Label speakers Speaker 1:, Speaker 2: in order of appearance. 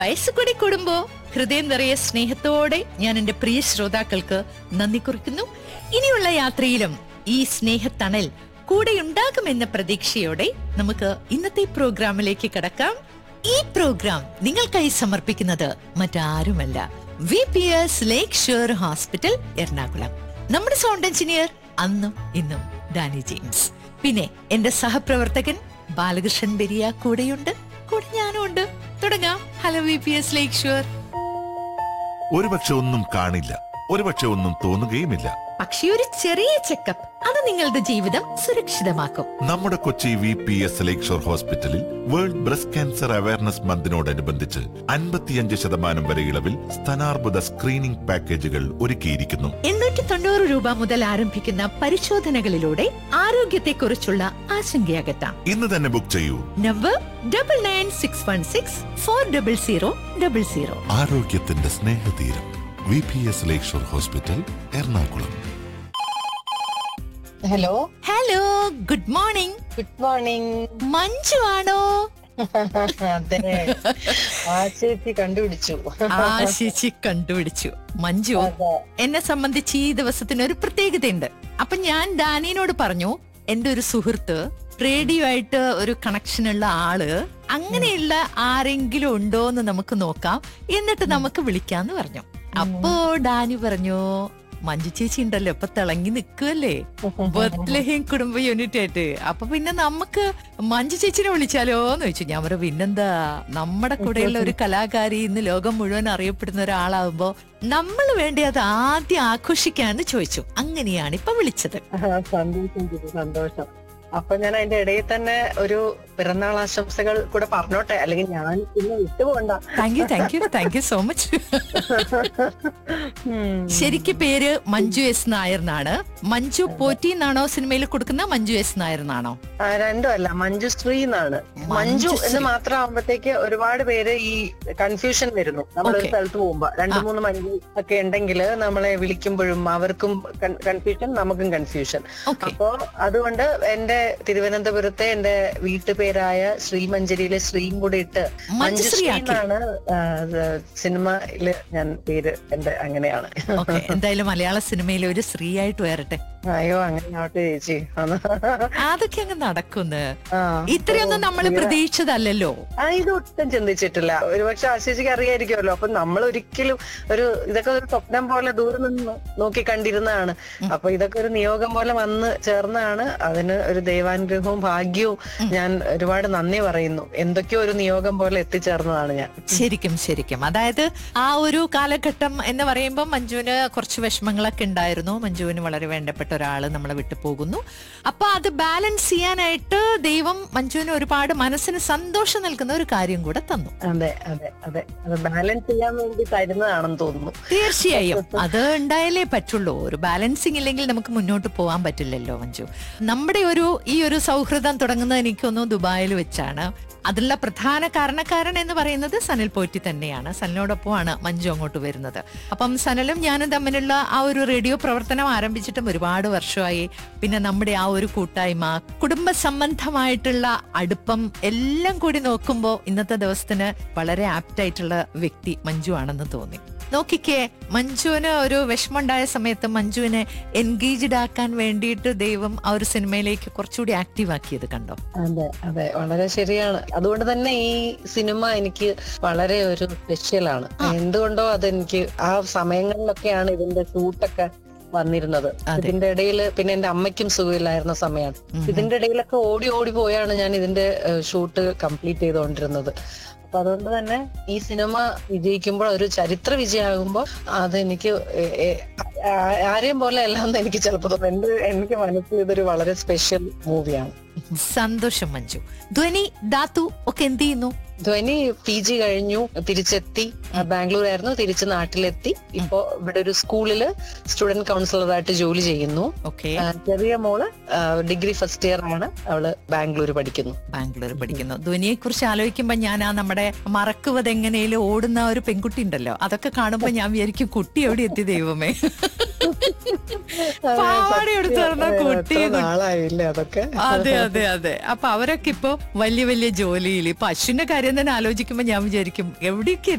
Speaker 1: വയസ്സുകൂടി കൂടുമ്പോ ഹൃദയം നിറയെ സ്നേഹത്തോടെ ഞാൻ എന്റെ പ്രിയ ശ്രോതാക്കൾക്ക് നന്ദി കുറിക്കുന്നു ഇനിയുള്ള യാത്രയിലും ഈ സ്നേഹത്തണൽ കൂടെയുണ്ടാകുമെന്ന പ്രതീക്ഷയോടെ നമുക്ക് ഇന്നത്തെ പ്രോഗ്രാമിലേക്ക് കടക്കാം ഈ പ്രോഗ്രാം നിങ്ങൾക്കായി സമർപ്പിക്കുന്നത് മറ്റാരുമല്ല V P S lake shore hospital Ernakulam നമ്മുടെ സൗണ്ട് എഞ്ചിനീയർ അന്നും ഇന്നും ഡാനി ജെയിംസ് പിന്നെ എന്റെ സഹപ്രവർത്തകൻ ബാലകൃഷ്ണൻ ബെരിയ കൂടെയുണ്ട് കൂടെ ഞാനും ഉണ്ട് തുടങ്ങാം hello V P S lake shore
Speaker 2: ഒരുപക്ഷെ ഒന്നും കാണില്ല ഒരുപക്ഷെ ഒന്നും തോന്നുകയുമില്ല
Speaker 1: പക്ഷെ ഒരു ചെറിയ ചെക്കപ്പ് അത് നിങ്ങളുടെ ജീവിതം സുരക്ഷിതമാക്കും
Speaker 2: നമ്മുടെ Kochi V P S lake shore ഹോസ്പിറ്റലിൽ വേൾഡ് ബ്രസ്റ്റ് ക്യാൻസർ അവയർനെസ് മന്തിനോടനുബന്ധിച്ച് അൻപത്തിയഞ്ച് ശതമാനം വരെ ഇളവിൽ സ്ഥാനാർബുദ സ്ക്രീനിംഗ് പാക്കേജുകൾ ഒരുക്കിയിരിക്കുന്നു
Speaker 1: എണ്ണൂറ്റി തൊണ്ണൂറ് രൂപ മുതൽ ആരംഭിക്കുന്ന പരിശോധനകളിലൂടെ ആരോഗ്യത്തെക്കുറിച്ചുള്ള ആശങ്കയകറ്റാം
Speaker 2: ഇന്ന് തന്നെ ബുക്ക് ചെയ്യൂ
Speaker 1: number double nine six one six four double zero double zero
Speaker 2: ആരോഗ്യത്തിന്റെ സ്നേഹതീരം V P S lake shore hospital Ernakulam
Speaker 3: hello
Speaker 1: hello good morning
Speaker 3: good morning
Speaker 1: Manju ആണോ
Speaker 3: അതെ ആ ചേച്ചി കണ്ടുപിടിച്ചു
Speaker 1: ആ ചേച്ചി കണ്ടുപിടിച്ചു മഞ്ജു
Speaker 3: അതെ.
Speaker 1: എന്നെ സംബന്ധിച്ച് ഈ ദിവസത്തിന് ഒരു പ്രത്യേകതയുണ്ട് അപ്പൊ ഞാൻ ഡാനിനോട് പറഞ്ഞു എന്റെ ഒരു സുഹൃത്ത് റേഡിയോ ആയിട്ട് ഒരു കണക്ഷൻ ഉള്ള ആള് അങ്ങനെയുള്ള ആരെങ്കിലും ഉണ്ടോ എന്ന് നമുക്ക് നോക്കാം എന്നിട്ട് നമുക്ക് വിളിക്കാന്ന് പറഞ്ഞു അപ്പോ ഡാനി പറഞ്ഞു മഞ്ജു ചേച്ചി ഉണ്ടല്ലോ ഇപ്പൊ തിളങ്ങി നിൽക്കുമല്ലേ ബത്ലഹീം കുടുംബ യൂണിറ്റ് ആയിട്ട് അപ്പൊ പിന്നെ നമുക്ക് മഞ്ജു ചേച്ചിനെ വിളിച്ചാലോ എന്ന് ചോദിച്ചു ഞാൻ പറഞ്ഞു പിന്നെന്താ നമ്മുടെ കൂടെയുള്ള ഒരു കലാകാരി ഇന്ന് ലോകം മുഴുവൻ അറിയപ്പെടുന്ന ഒരാളാവുമ്പോ നമ്മൾ വേണ്ടി അത് ആദ്യം ആഘോഷിക്കാന്ന് ചോദിച്ചു അങ്ങനെയാണ് ഇപ്പൊ വിളിച്ചത്
Speaker 3: സന്തോഷം ചേച്ചി സന്തോഷം അപ്പൊ ഞാൻ അതിന്റെ ഇടയിൽ തന്നെ ഒരു പിറന്നാൾ ആശംസകൾ കൂടെ പറഞ്ഞോട്ടെ അല്ലെങ്കിൽ ഞാൻ ഇന്ന് വിട്ടുപോകണ്ട
Speaker 1: thank you thank you thank you so much
Speaker 3: ഉം.
Speaker 1: ശരിക്ക് പേര് മഞ്ജു എസ് നായർ എന്നാണ് മഞ്ജു പോറ്റി എന്നാണോ സിനിമയിൽ കൊടുക്കുന്ന മഞ്ജു എസ് നായർ എന്നാണോ
Speaker 3: ആ, രണ്ടും അല്ല മഞ്ജുശ്രീ എന്നാണ് മഞ്ജു
Speaker 1: മഞ്ജുശ്രീ.
Speaker 3: എന്ന് മാത്രം ആവുമ്പത്തേക്ക് ഒരുപാട് പേര് ഈ കൺഫ്യൂഷൻ വരുന്നു നമ്മളൊരു
Speaker 1: Okay.
Speaker 3: സ്ഥലത്ത് പോകുമ്പോ രണ്ടു
Speaker 1: ആ.
Speaker 3: മൂന്ന് മഞ്ജു ഒക്കെ ഉണ്ടെങ്കിൽ നമ്മളെ വിളിക്കുമ്പോഴും അവർക്കും കൺഫ്യൂഷൻ നമുക്കും കൺഫ്യൂഷൻ
Speaker 1: ഓക്കെ
Speaker 3: അപ്പോ അതുകൊണ്ട് എന്റെ തിരുവനന്തപുരത്തെ എന്റെ വീട്ടുപേരായ ശ്രീമഞ്ജരിയിലെ ശ്രീയും കൂടി ഇട്ട്
Speaker 1: മഞ്ജുശ്രീ ആക്കി
Speaker 3: എന്നാണ് സിനിമയില് ഞാൻ പേര് എന്റെ അങ്ങനെയാണ്
Speaker 1: ഓക്കെ എന്തായാലും മലയാള സിനിമയിൽ ഒരു സ്ത്രീ ആയിട്ട് വരട്ടെ
Speaker 3: അയ്യോ അങ്ങനെ ആവട്ടെ ചേച്ചി ആണ്.
Speaker 1: അതൊക്കെ അങ്ങ് നടക്കുന്നു
Speaker 3: ആ.
Speaker 1: ഇത്രയൊന്നും നമ്മൾ പ്രതീക്ഷിച്ചതല്ലല്ലോ
Speaker 3: ആ ഇത് ഒട്ടും ചിന്തിച്ചിട്ടില്ല ഒരുപക്ഷെ ആശിച്ചിക്ക് അറിയായിരിക്കുമല്ലോ അപ്പൊ നമ്മൾ ഒരിക്കലും ഒരു ഇതൊക്കെ ഒരു സ്വപ്നം പോലെ ദൂരെ നിന്ന് നോക്കി കണ്ടിരുന്നതാണ് അപ്പൊ ഇതൊക്കെ ഒരു നിയോഗം പോലെ വന്ന് ചേർന്നതാണ് അതിന് ഒരു ദൈവാനുഗ്രഹവും ഭാഗ്യവും ഞാൻ ഒരുപാട് നന്ദി പറയുന്നു എന്തൊക്കെയോ ഒരു നിയോഗം പോലെ എത്തിച്ചേർന്നതാണ് ഞാൻ
Speaker 1: ശരിക്കും ശരിക്കും അതായത് ആ ഒരു കാലഘട്ടം എന്ന് പറയുമ്പോൾ മഞ്ജുവിന് കുറച്ച് വിഷമങ്ങളൊക്കെ ഉണ്ടായിരുന്നു മഞ്ജുവിന് വളരെ വേണ്ടപ്പെട്ട ഒരാള് നമ്മളെ വിട്ടു പോകുന്നു അപ്പൊ അത് ബാലൻസ് ചെയ്യാനായിട്ട് ദൈവം മഞ്ജുവിന് ഒരുപാട് മനസ്സിന് സന്തോഷം നൽകുന്ന ഒരു കാര്യം കൂടെ തന്നു
Speaker 3: അതെ അതെ അതെ അത് ബാലൻസ് ചെയ്യാൻ വേണ്ടി തരുന്നതാണെന്ന് തോന്നുന്നു
Speaker 1: തീർച്ചയായും അത് ഉണ്ടായാലേ പറ്റുള്ളൂ ഒരു ബാലൻസിങ് ഇല്ലെങ്കിൽ നമുക്ക് മുന്നോട്ട് പോകാൻ പറ്റില്ലല്ലോ മഞ്ജു നമ്മുടെ ഒരു ഈ ഒരു സൗഹൃദം തുടങ്ങുന്നത് എനിക്കൊന്നു ദുബായിൽ വെച്ചാണ് അതിനുള്ള പ്രധാന കാരണക്കാരൻ എന്ന് പറയുന്നത് സനൽ പോറ്റി തന്നെയാണ് സനലിനോടൊപ്പമാണ് മഞ്ജു അങ്ങോട്ട് വരുന്നത് അപ്പം സനലും ഞാനും തമ്മിലുള്ള ആ ഒരു റേഡിയോ പ്രവർത്തനം ആരംഭിച്ചിട്ടും ഒരുപാട് വർഷമായി പിന്നെ നമ്മുടെ ആ ഒരു കൂട്ടായ്മ കുടുംബ സംബന്ധമായിട്ടുള്ള അടുപ്പം എല്ലാം കൂടി നോക്കുമ്പോൾ ഇന്നത്തെ ദിവസത്തിന് വളരെ ആപ്റ്റ് ആയിട്ടുള്ള വ്യക്തി മഞ്ജു ആണെന്ന് തോന്നി നോക്കിക്കേ മഞ്ജുവിന് ഒരു വിഷമമുണ്ടായ സമയത്ത് മഞ്ജുവിനെ എൻഗേജ്ഡ് ആക്കാൻ വേണ്ടിയിട്ട് ദൈവം ആ ഒരു സിനിമയിലേക്ക് കുറച്ചുകൂടി ആക്റ്റീവ് ആക്കിയത് കണ്ടോ
Speaker 3: അതെ അതെ വളരെ ശരിയാണ് അതുകൊണ്ട് തന്നെ ഈ സിനിമ എനിക്ക് വളരെ ഒരു സ്പെഷ്യലാണ് എന്തുകൊണ്ടോ അതെനിക്ക് ആ സമയങ്ങളിലൊക്കെയാണ് ഇതിന്റെ ഷൂട്ടൊക്കെ വന്നിരുന്നത്
Speaker 1: അതെ.
Speaker 3: ഇതിന്റെ ഇടയിൽ പിന്നെ എന്റെ അമ്മയ്ക്കും സുഖമില്ലായിരുന്ന സമയമാണ് ഇതിന്റെ ഇടയിലൊക്കെ ഓടി ഓടി പോയാണ് ഞാൻ ഇതിന്റെ ഷൂട്ട് കംപ്ലീറ്റ് ചെയ്തുകൊണ്ടിരുന്നത് അപ്പൊ അതുകൊണ്ട് തന്നെ ഈ സിനിമ വിജയിക്കുമ്പോൾ ഒരു ചരിത്ര വിജയമാകുമ്പോൾ അത് എനിക്ക് ഏ- ഏ- ആ- ആരെയും പോലെ അല്ലാന്ന് എനിക്ക് ചിലപ്പോൾ തോന്നും എന്റെ എനിക്ക് മനസ്സിൽ ഇതൊരു വളരെ സ്പെഷ്യൽ മൂവിയാണ്
Speaker 1: സന്തോഷം മഞ്ജു ധ്വനി ദാത്തു ഒക്കെ എന്ത് ചെയ്യുന്നു
Speaker 3: ധ്വനി പി ജി കഴിഞ്ഞു തിരിച്ചെത്തി ബാംഗ്ലൂർ ആയിരുന്നു തിരിച്ച് നാട്ടിലെത്തി ഇപ്പോ ഇവിടെ ഒരു സ്കൂളില് സ്റ്റുഡന്റ് കൗൺസിലറായിട്ട് ജോലി ചെയ്യുന്നു
Speaker 1: ഓക്കെ
Speaker 3: ആ, ചെറിയ മോള് ഡിഗ്രി ഫസ്റ്റ് ഇയർ ആണ് അവള് ബാംഗ്ലൂർ പഠിക്കുന്നു
Speaker 1: ബാംഗ്ലൂർ പഠിക്കുന്നു ധ്വനിയെ കുറിച്ച് ആലോചിക്കുമ്പോ ഞാൻ ആ നമ്മുടെ മറക്കുവത് എങ്ങനെയും ഓടുന്ന ഒരു പെൺകുട്ടി ഉണ്ടല്ലോ അതൊക്കെ കാണുമ്പോ ഞാൻ വിചാരിക്കും കുട്ടി എവിടെ എത്തി ദൈവമേ പാവാട എടുത്ത് നടന്ന കുട്ടി
Speaker 3: എത്ര നാളായില്ലേ അതൊക്കെ
Speaker 1: അതെ അതെ അതെ അപ്പൊ അവരൊക്കെ ഇപ്പൊ വലിയ വലിയ ജോലിയിൽ ഇപ്പൊ അശ്വിന്റെ കാര്യം തന്നെ ആലോചിക്കുമ്പോ ഞാൻ വിചാരിക്കും എവിടെയൊക്കെ